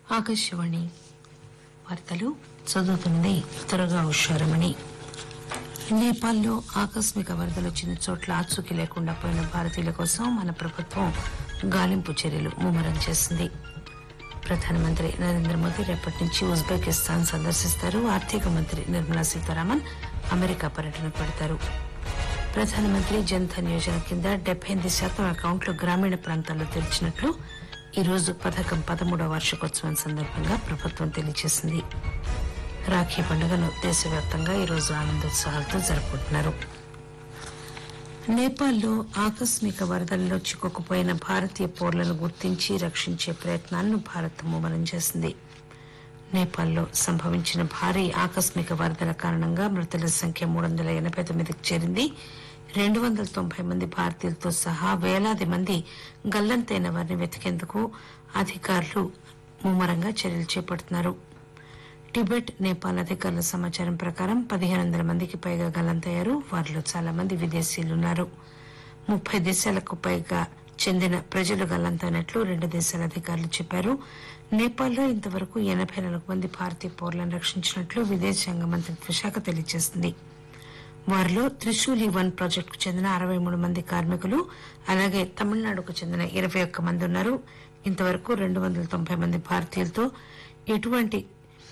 ఆకాశవాణి వార్తలు చదువుతున్నది త్వరగా హుషారమణి నేపాల్లో ఆకస్మిక వరదలు వచ్చిన చోట్ల ఆచూకీ లేకుండా పోయిన భారతీయుల కోసం మన ప్రభుత్వం గాలింపు చర్యలు ముమ్మరం చేసింది ప్రధానమంత్రి నరేంద్ర మోదీ రేపటి నుంచి ఉజ్బెకిస్తాన్ సందర్శిస్తారు ఆర్థిక మంత్రి నిర్మలా సీతారామన్ అమెరికా పర్యటనకు పెడతారు ప్రధానమంత్రి జన్ధన్ యోజన కింద డెబ్బై ఎనిమిది శాతం అకౌంట్లు గ్రామీణ ప్రాంతాల్లో తెరిచినట్లు ఈ రోజు పథకం పదమూడవ వార్షికోత్సవం సందర్భంగా ప్రభుత్వం తెలియజేసింది రాఖీ పండుగను దేశవ్యాప్తంగా ఈ రోజు ఆనందోత్సాహాలతో జరుపుకుంటున్నారు నేపాల్లో ఆకస్మిక వరదల్లో చిక్కుకుపోయిన భారతీయ పౌరులను గుర్తించి రక్షించే ప్రయత్నాలను భారత్ ముమ్మరం చేసింది నేపాల్లో సంభవించిన భారీ ఆకస్మిక వరదల కారణంగా మృతుల సంఖ్య మూడు వందల ఎనబై తొమ్మిదికి చేరింది రెండు వందల తొంభై మంది భారతీయులతో సహా వేలాది మంది గల్లంతైన వారిని వెతికేందుకు అధికారులు ముమ్మరంగా చర్యలు చేపడుతున్నారు టిబెట్ నేపాల్ అధికారుల సమాచారం ప్రకారం పదిహేను వందల మందికి పైగా గల్లంతయ్యారు వారిలో చాలా మంది విదేశీయులున్నారు ముప్పై దేశాలకు పైగా చెందిన ప్రజలు గల్లంతైనట్లు రెండు దేశాల అధికారులు చెప్పారు నేపాల్లో ఇంతవరకు ఎనబై నాలుగు మంది భారతీయ పౌరులను రక్షించినట్లు విదేశాంగ మంత్రిత్వ శాఖ తెలియజేసింది వారిలో త్రిశూలి వన్ ప్రాజెక్టుకు చెందిన అరవై మూడు మంది కార్మికులు అలాగే తమిళనాడుకు చెందిన ఇరవై ఒక్క మంది ఉన్నారు ఇంతవరకు రెండు వందల తొంభై మంది భారతీయులతో ఎటువంటి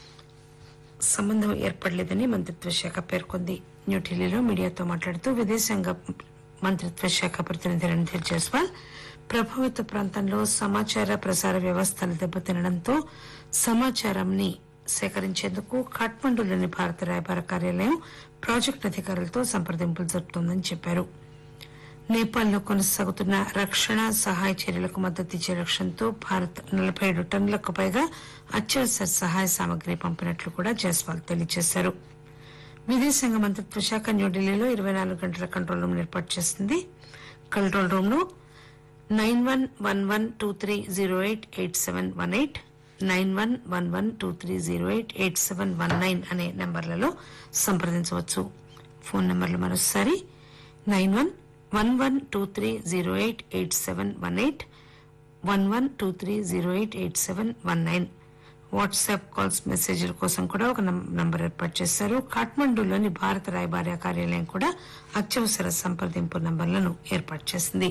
సంబంధం ఏర్పడలేదని మంత్రిత్వ శాఖ పేర్కొంది న్యూఢిల్లీలో మీడియాతో మాట్లాడుతూ విదేశాంగ మంత్రిత్వ శాఖ ప్రతినిధి రణధీర్ జైస్వాల్ ప్రభావిత ప్రాంతంలో సమాచార ప్రసార వ్యవస్థలు దెబ్బతినడంతో సమాచారాన్ని సేకరించేందుకు ఖాట్మండులోని భారత రాయబార కార్యాలయం ప్రాజెక్టు అధికారులతో సంప్రదింపులు జరుపుతోందని చెప్పారు నేపాల్లో కొనసాగుతున్న రక్షణ సహాయ చర్యలకు మద్దతు ఇచ్చే లక్ష్యంతో భారత్ నలభై ఏడు టన్నులకు పైగా అత్యవసర సహాయ సామగ్రి పంపినట్లు కూడా జైస్వాల్ తెలియజేశారు విదేశాంగ మంత్రిత్వ శాఖ న్యూఢిల్లీలో ఇరవై నాలుగు గంటల కంట్రోల్ రూమ్ ఏర్పాటు చేసింది కంట్రోల్ రూమ్ ను nine one one one two three zero eight eight seven one eight nine one one one two three zero eight eight seven one nine అనే నంబర్లలో సంప్రదించవచ్చు ఫోన్ నంబర్లు మరోసారి nine one one one two three zero eight eight seven one eight one one two three zero eight eight seven one nine WhatsApp calls మెసేజ్ల కోసం కూడా ఒక నం- నంబర్ ఏర్పాటు చేశారు కాఠ్మండూలోని భారత రాయబార కార్యాలయం కూడా అత్యవసర సంప్రదింపు నంబర్లను ఏర్పాటు చేసింది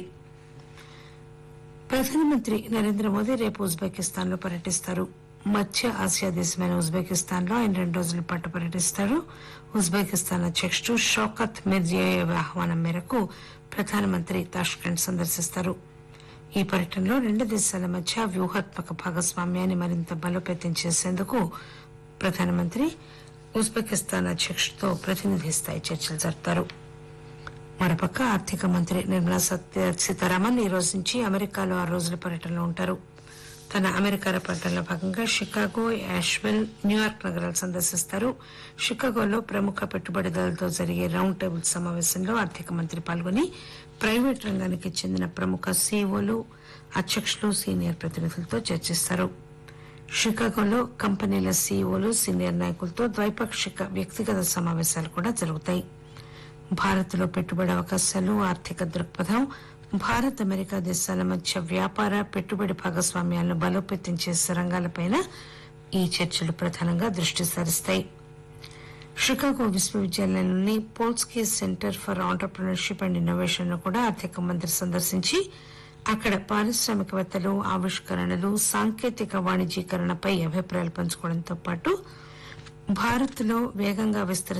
ప్రధానమంత్రి నరేంద్ర మోదీ రేపు ఉజ్బెకిస్తాన్ లో పర్యటిస్తారు మధ్య ఆసియా దేశమైన ఉజ్బెకిస్తాన్ లో ఆయన రెండు రోజుల పాటు పర్యటిస్తారు ఉజ్బెకిస్తాన్ అధ్యక్షుడు షౌకత్ మిర్జియోయేవ్ ఆహ్వానం మేరకు ప్రధానమంత్రి తాష్కెంట్ సందర్శిస్తారు ఈ పర్యటనలో రెండు దేశాల మధ్య వ్యూహాత్మక భాగస్వామ్యాన్ని మరింత బలోపేతం చేసేందుకు ప్రధానమంత్రి ఉజ్బెకిస్తాన్ అధ్యక్షుడితో ప్రతినిధి స్థాయి చర్చలు జరుపుతారు మరోపక్క ఆర్థిక మంత్రి నిర్మలా సత్య సీతారామన్ ఈ రోజు నుంచి అమెరికాలో ఆరు రోజుల పర్యటనలో ఉంటారు తన అమెరికా పర్యటనలో భాగంగా షికాగో యాష్వెల్ న్యూయార్క్ నగరాలు సందర్శిస్తారు షికాగోలో ప్రముఖ పెట్టుబడిదారులతో జరిగే రౌండ్ టేబుల్ సమావేశంలో ఆర్థిక మంత్రి పాల్గొని ప్రైవేట్ రంగానికి చెందిన ప్రముఖ సీఈఓలు అధ్యక్షులు సీనియర్ ప్రతినిధులతో చర్చిస్తారు షికాగోలో కంపెనీల సీఈఓలు సీనియర్ నాయకులతో ద్వైపాక్షిక వ్యక్తిగత సమావేశాలు కూడా జరుగుతాయి భారత్లో పెట్టుబడి అవకాశాలు ఆర్థిక దృక్పథం భారత్ అమెరికా దేశాల మధ్య వ్యాపార పెట్టుబడి భాగస్వామ్యాలను బలోపేతం చేసే రంగాలపైన ఈ చర్చలు ప్రధానంగా దృష్టి సారిస్తాయి షికాగో విశ్వవిద్యాలయంలోని Polsky centre for entrepreneurship and innovation ను కూడా ఆర్థిక మంత్రి సందర్శించి అక్కడ పారిశ్రామికవేత్తలు ఆవిష్కరణలు సాంకేతిక వాణిజ్యీకరణపై అభిప్రాయాలు పంచుకోవడంతో పాటు భారత్ లో వేగంగా విస్తరిస్తున్న